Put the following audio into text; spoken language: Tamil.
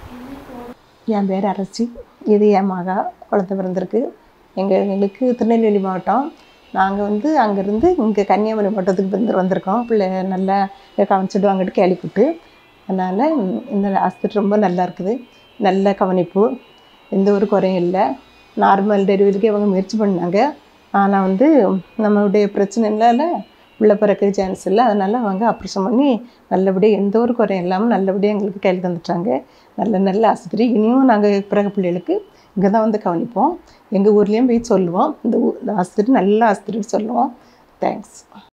என் பேர் அரசி இது என் மகா குழந்தை பிறந்திருக்கு எங்கள் எங்களுக்கு திருநெல்வேலி மாவட்டம் நாங்கள் வந்து அங்கேருந்து இங்கே கன்னியாகுமரி மாவட்டத்துக்கு வந்து வந்திருக்கோம் பிள்ளை நல்லா கவனிச்சிடுவாங்கட்டு கேள்விப்பட்டு அதனால் இந்த ஹாஸ்பிட்டல் ரொம்ப நல்லா இருக்குது நல்ல கவனிப்பு எந்த ஒரு குறையும் இல்லை நார்மல் டெலிவரிக்கு அவங்க முயற்சி பண்ணாங்க ஆனால் வந்து நம்மளுடைய பிரச்சனைனால உள்ள பிறக்க சான்ஸ் இல்லை அதனால் அவங்க ஆப்ரேஷன் பண்ணி நல்லபடியாக எந்த ஒரு குறையும் இல்லாமல் நல்லபடியாக எங்களுக்கு கையில் தந்துட்டாங்க நல்ல நல்ல ஆஸ்பத்திரி இனியும் நாங்கள் பிறகு பிள்ளைகளுக்கு இங்கே தான் வந்து கவனிப்போம் எங்கள் ஊர்லேயும் போய் சொல்லுவோம் இந்த ஊ இந்த ஆஸ்பத்திரி நல்ல ஆஸ்பத்திரின்னு சொல்லுவோம் தேங்க்ஸ்